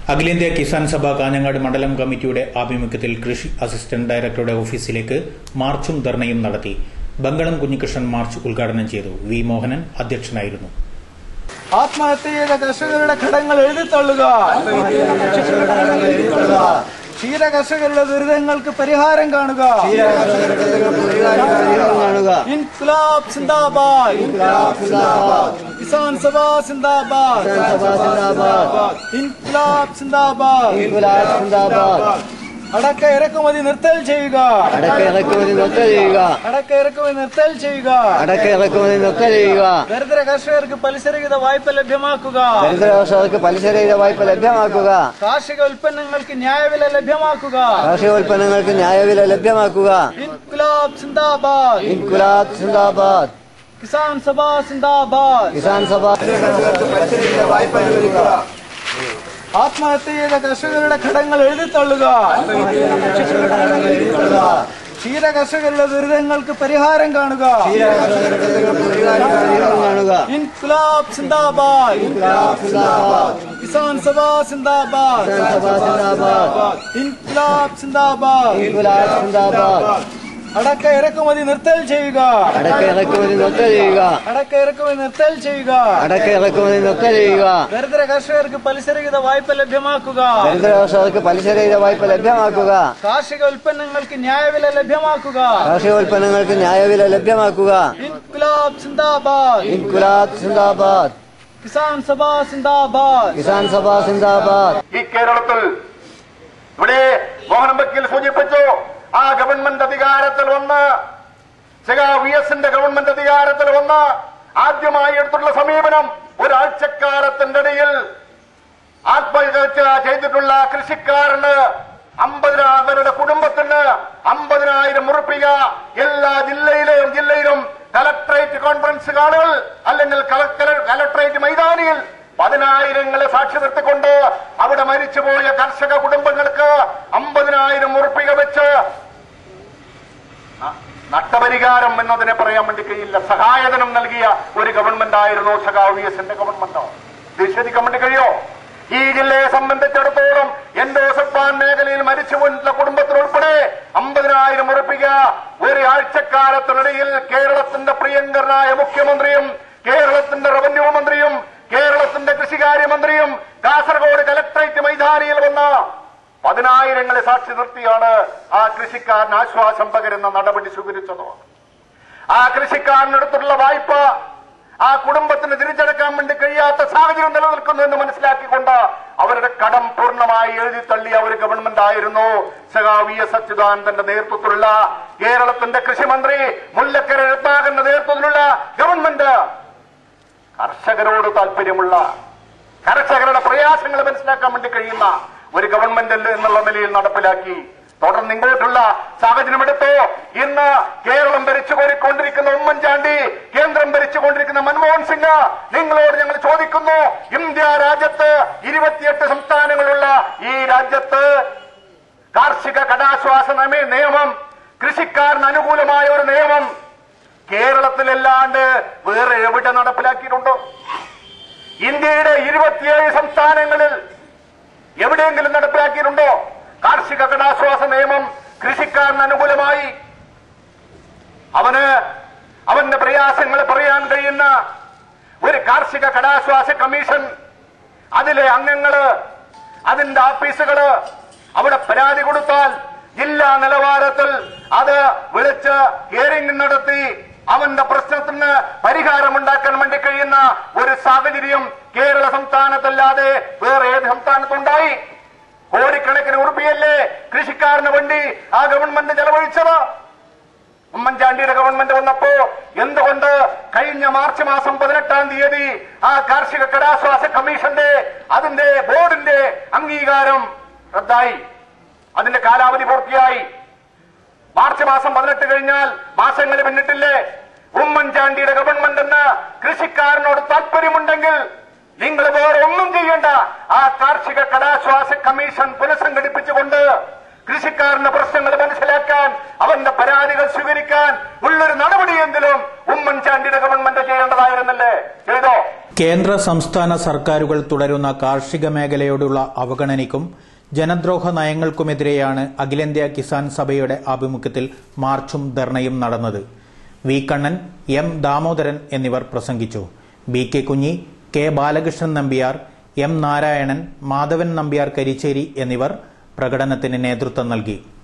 അഖിലേന്ത്യാ കിസാൻ സഭ കാഞ്ഞങ്ങാട് മണ്ഡലം കമ്മിറ്റിയുടെ ആഭിമുഖ്യത്തിൽ കൃഷി അസിസ്റ്റന്റ് ഡയറക്ടറുടെ ഓഫീസിലേക്ക് മാർച്ചും ധർണയും നടത്തി ബംഗളം കുഞ്ഞികൃഷ്ണൻ മാർച്ച് ഉദ്ഘാടനം ചെയ്തു വി മോഹനൻ അധ്യക്ഷനായിരുന്നു ആത്മഹത്യ ചെയ്ത കർഷകരുടെ ഘടങ്ങൾ എഴുതിത്തള്ളുക ക്ഷീര കർഷകരുടെ ദുരിതങ്ങൾക്ക് പരിഹാരം കാണുക ഇൻക്ലാബ് സിന്ദാബാദ് കിസാൻ സഭ സിന്ദാബാദ് ഇൻക്ലാബ് സിന്ദാബാദ് അടക്ക ഇറക്കുമതി നിർത്തൽ ചെയ്യുക അടക്ക ഇറക്കുമതി നിർത്തൽ ചെയ്യുക അടക്ക ഇറക്കുമതി നിർത്തൽ ചെയ്യുക അടക്ക ഇറക്കുമതി നിർത്തൽ ചെയ്യുക ദരിദ്ര കർഷകർക്ക് പലിശരഹിത വായ്പ ലഭ്യമാക്കുക ദരിദ്രകർഷകർക്ക് പലിശരഹിത വായ്പ ലഭ്യമാക്കുക കാർഷിക ഉൽപ്പന്നങ്ങൾക്ക് ന്യായവില ലഭ്യമാക്കുക കാർഷിക ഉൽപ്പന്നങ്ങൾക്ക് ന്യായവില ലഭ്യമാക്കുക ഇൻക്ലാബ് സിന്ദാബാദ് ഇൻകുലാബ് സിന്ദാബാദ് കിസാൻ സഭ സിന്ദാബാദ് കിസാൻ സഭ ആത്മഹത്യ ചെയ്ത കർഷകരുടെ ഘടങ്ങൾ എഴുതിത്തള്ളുക ക്ഷീര കർഷകരുടെ ദുരിതങ്ങൾക്ക് പരിഹാരം കാണുക കാണുക ഇൻക്ലാബ് സിന്ദാബാദ് കിസാൻ സഭ സിന്ദാബാദ് സിന്ദാബാദ് ഇൻക്ലാബ് സിന്ദാബാദ് ഇൻകുലാബ് സിന്ദാബാദ് അടക്ക ഇറക്കുമതി നിർത്തൽ ചെയ്യുക അടക്ക ഇറക്കുമതി നിർത്തൽ ചെയ്യുക അടക്ക ഇറക്കുമതി നിർത്തൽ ചെയ്യുക അടക്ക ഇറക്കുമതി നിർത്തൽ ചെയ്യുക ദരിദ്ര കർഷകർക്ക് പലിശരഹിത വായ്പ ലഭ്യമാക്കുക ദരിദ്രകർഷകർക്ക് പലിശരഹിത വായ്പ ലഭ്യമാക്കുക കാർഷിക ഉൽപ്പന്നങ്ങൾക്ക് ന്യായവില ലഭ്യമാക്കുക കാർഷിക ഉൽപ്പന്നങ്ങൾക്ക് ന്യായവില ലഭ്യമാക്കുക ഇൻക്ലാബ് സിന്ദാബാദ് ഇൻകുലാബ് സിന്ദാബാദ് കിസാൻ സഭ സിന്ദാബാദ് കിസാൻ സഭ സിന്ദാബാദ് ഈ കേരളത്തിൽ ഇവിടെ മോഹൻ വക്കീൽ സൂചിപ്പിച്ചു ആ ഗവൺമെന്റ് അധികാരത്തിൽ വന്ന് സഖാ വി എസിന്റെ ഗവൺമെന്റ് അധികാരത്തിൽ വന്ന് ആദ്യമായി എടുത്തുള്ള സമീപനം ഒരാഴ്ചക്കാലത്തിന്റെ ഇടയിൽ ആത്മഹത്യ ചെയ്തിട്ടുള്ള കൃഷിക്കാരന് അമ്പതിനാ അവരുടെ കുടുംബത്തിന് അമ്പതിനായിരം ഉറപ്പിക എല്ലാ ജില്ലയിലെയും ജില്ലയിലും കലക്ടറേറ്റ് കോൺഫറൻസ് ഹാളുകൾ അല്ലെങ്കിൽ കളക്ടർ- കലക്ടറേറ്റ് മൈതാനിയിൽ പതിനായിരങ്ങളെ സാക്ഷി നിർത്തിക്കൊണ്ട് അവിടെ മരിച്ചുപോയ കർഷക കുടുംബങ്ങൾക്ക് അമ്പതിനായിരം ഉറപ്പിക വെച്ച് ന- നഷ്ടപരിഹാരം എന്നതിനെ പറയാൻ വേണ്ടി കഴിയില്ല സഹായധനം നൽകിയ ഒരു ഗവൺമെന്റ് ആയിരുന്നു സഖാ വി എസിന്റെ ഗവൺമെന്റ് നിഷേധിക്കാൻ വേണ്ടി കഴിയോ ഈ ജില്ലയെ സംബന്ധിച്ചിടത്തോളം എൻഡോസപ്പാൻ മേഖലയിൽ മരിച്ചു പോയിട്ടുള്ള കുടുംബത്തിനുൾപ്പെടെ അമ്പതിനായിരം ഉറപ്പിക ഒരു ആഴ്ചക്കാലത്തിനിടയിൽ കേരളത്തിന്റെ പ്രിയങ്കരനായ മുഖ്യമന്ത്രിയും കേരളത്തിന്റെ റവന്യൂ മന്ത്രിയും കേരളത്തിന്റെ കൃഷികാര്യമന്ത്രിയും കാസർഗോഡ് കലക്ടറേറ്റ് മൈതാനിയിൽ വന്ന പതിനായിരങ്ങളെ സാക്ഷി നിർത്തിയാണ് ആ കൃഷിക്കാരന് ആശ്വാസം പകരുന്ന നടപടി സ്വീകരിച്ചത് ആ കൃഷിക്കാരനെടുത്തുള്ള വായ്പ ആ കുടുംബത്തിന് തിരിച്ചടക്കാൻ വേണ്ടി കഴിയാത്ത സാഹചര്യം നിലനിൽക്കുന്നു എന്ന് മനസ്സിലാക്കിക്കൊണ്ട് അവരുടെ കടം പൂർണ്ണമായി എഴുതി തള്ളിയ ഒരു ഗവൺമെന്റ് ആയിരുന്നു സഖാ വി എസ് അച്യുതാനന്ദന്റെ നേതൃത്വത്തിലുള്ള കേരളത്തിന്റെ കൃഷിമന്ത്രി മുല്ലക്കര രത്നാകരന്റെ നേതൃത്വത്തിലുള്ള ഗവൺമെന്റ് കർഷകരോട് താല്പര്യമുള്ള കർഷകരുടെ പ്രയാസങ്ങൾ മനസ്സിലാക്കാൻ വേണ്ടി കഴിയുന്ന ഒരു ഗവൺമെന്റ് എന്നുള്ള നിലയിൽ നടപ്പിലാക്കി തുടർന്ന് ഇങ്ങോട്ടുള്ള സാഹചര്യം എടുത്തോ ഇന്ന് കേരളം ഭരിച്ചുകൊണ്ടിരിക്കുന്ന ഉമ്മൻചാണ്ടി കേന്ദ്രം ഭരിച്ചുകൊണ്ടിരിക്കുന്ന മൻമോഹൻ സിംഗ് നിങ്ങളോട് ഞങ്ങൾ ചോദിക്കുന്നു ഇന്ത്യ രാജ്യത്ത് ഇരുപത്തിയെട്ട് സംസ്ഥാനങ്ങളുള്ള ഈ രാജ്യത്ത് കാർഷിക കടാശ്വാസ നമേ നിയമം കൃഷിക്കാരന് അനുകൂലമായ ഒരു നിയമം കേരളത്തിലല്ലാണ്ട് വേറെ എവിടെ നടപ്പിലാക്കിയിട്ടുണ്ടോ ഇന്ത്യയുടെ ഇരുപത്തിയേഴ് സംസ്ഥാനങ്ങളിൽ എവിടെയെങ്കിലും നടപ്പിലാക്കിയിട്ടുണ്ടോ കാർഷിക കടാശ്വാസ നിയമം കൃഷിക്കാരന് അനുകൂലമായി അവന് അവന്റെ പ്രയാസങ്ങൾ പറയാൻ കഴിയുന്ന ഒരു കാർഷിക കടാശ്വാസ കമ്മീഷൻ അതിലെ അംഗങ്ങള് അതിന്റെ ഓഫീസുകള് അവിടെ പരാതി കൊടുത്താൽ ജില്ലാ നിലവാരത്തിൽ അത് വിളിച്ച് ഹിയറിംഗ് നടത്തി അവന്റെ പ്രശ്നത്തിന് പരിഹാരമുണ്ടാക്കാൻ വേണ്ടി കഴിയുന്ന ഒരു സാഹചര്യം കേരള സംസ്ഥാനത്തല്ലാതെ വേറെ ഏത് സംസ്ഥാനത്തുണ്ടായി കോടിക്കണക്കിന് ഉറുപ്പിയല്ലേ കൃഷിക്കാരന് വേണ്ടി ആ ഗവൺമെന്റ് ചെലവഴിച്ചത് ഉമ്മൻചാണ്ടിയുടെ ഗവൺമെന്റ് വന്നപ്പോ എന്തുകൊണ്ട് കഴിഞ്ഞ മാർച്ച് മാസം പതിനെട്ടാം തീയതി ആ കാർഷിക കടാശ്വാസ കമ്മീഷന്റെ അതിന്റെ ബോർഡിന്റെ അംഗീകാരം റദ്ദായി അതിന്റെ കാലാവധി പൂർത്തിയായി മാർച്ച് മാസം പതിനെട്ട് കഴിഞ്ഞാൽ മാസങ്ങൾ പിന്നിട്ടില്ലേ ഉമ്മൻചാണ്ടിയുടെ ഗവൺമെന്റിന് കൃഷിക്കാരനോട് താല്പര്യമുണ്ടെങ്കിൽ നിങ്ങൾ വേറെ ഒന്നും ചെയ്യേണ്ട ആ കാർഷിക കടാശ്വാസ കമ്മീഷൻ പുനഃസംഘടിപ്പിച്ചുകൊണ്ട് കൃഷിക്കാരന്റെ പ്രശ്നങ്ങൾ മനസ്സിലാക്കാൻ അവന്റെ പരാതികൾ സ്വീകരിക്കാൻ ഉള്ളൊരു നടപടിയെങ്കിലും ഉമ്മൻചാണ്ടിയുടെ ഗവൺമെന്റ് ചെയ്യേണ്ടതായിരുന്നല്ലേ ചെയ്തോ കേന്ദ്ര സംസ്ഥാന സർക്കാരുകൾ തുടരുന്ന കാർഷിക മേഖലയോടുള്ള അവഗണനയ്ക്കും ജനദ്രോഹ നയങ്ങൾക്കുമെതിരെയാണ് അഖിലേന്ത്യാ കിസാൻ സഭയുടെ ആഭിമുഖ്യത്തിൽ മാർച്ചും ധർണയും നടന്നത് വി കണ്ണൻ എം ദാമോദരൻ എന്നിവർ പ്രസംഗിച്ചു B K Kunhi K Balakrishnan Nambiar M Narayanan Madhavan Nambiar Karicheri എന്നിവർ പ്രകടനത്തിന് നേതൃത്വം നൽകി